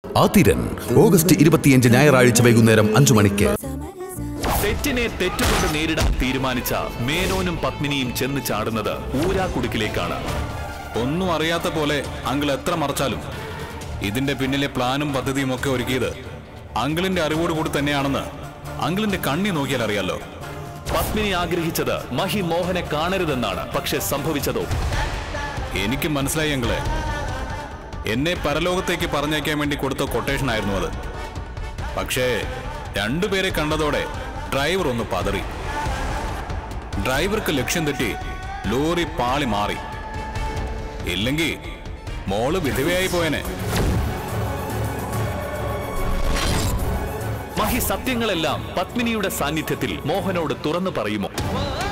Athiran August ഇരുപത്തിയഞ്ച് ഞായറാഴ്ച വൈകുന്നേരം അഞ്ചു മണിക്ക് തെറ്റിനെ തെറ്റുകൊണ്ട് നേരിടാൻ തീരുമാനിച്ച മേനോനും പത്മിനിയും ചെന്ന് ചാടുന്നത് ഊരാക്കുടുക്കിലേക്കാണ് ഒന്നും അറിയാത്ത പോലെ അങ്കിൾ എത്ര മറച്ചാലും ഇതിന്റെ പിന്നിലെ പ്ലാനും പദ്ധതിയും ഒക്കെ ഒരുക്കിയത് അങ്കിളിന്റെ അറിവോട് കൂടി തന്നെയാണെന്ന് അങ്കിളിന്റെ കണ്ണി നോക്കിയാൽ അറിയാലോ പത്മിനി ആഗ്രഹിച്ചത് മഹി മോഹനെ കാണരുതെന്നാണ് പക്ഷെ സംഭവിച്ചതോ എനിക്ക് മനസ്സിലായി അങ്കിളെ എന്നെ പരലോകത്തേക്ക് പറഞ്ഞയക്കാൻ വേണ്ടി കൊടുത്ത കൊട്ടേഷൻ ആയിരുന്നു അത് പക്ഷേ രണ്ടുപേരെ കണ്ടതോടെ ഡ്രൈവർ ഒന്ന് പതറി ഡ്രൈവർക്ക് ലക്ഷ്യം തെറ്റി ലോറി പാളി മാറി ഇല്ലെങ്കിൽ മോള് വിധവയായി പോയനെ മഹി സത്യങ്ങളെല്ലാം പത്മിനിയുടെ സാന്നിധ്യത്തിൽ മോഹനോട് തുറന്നു പറയുമോ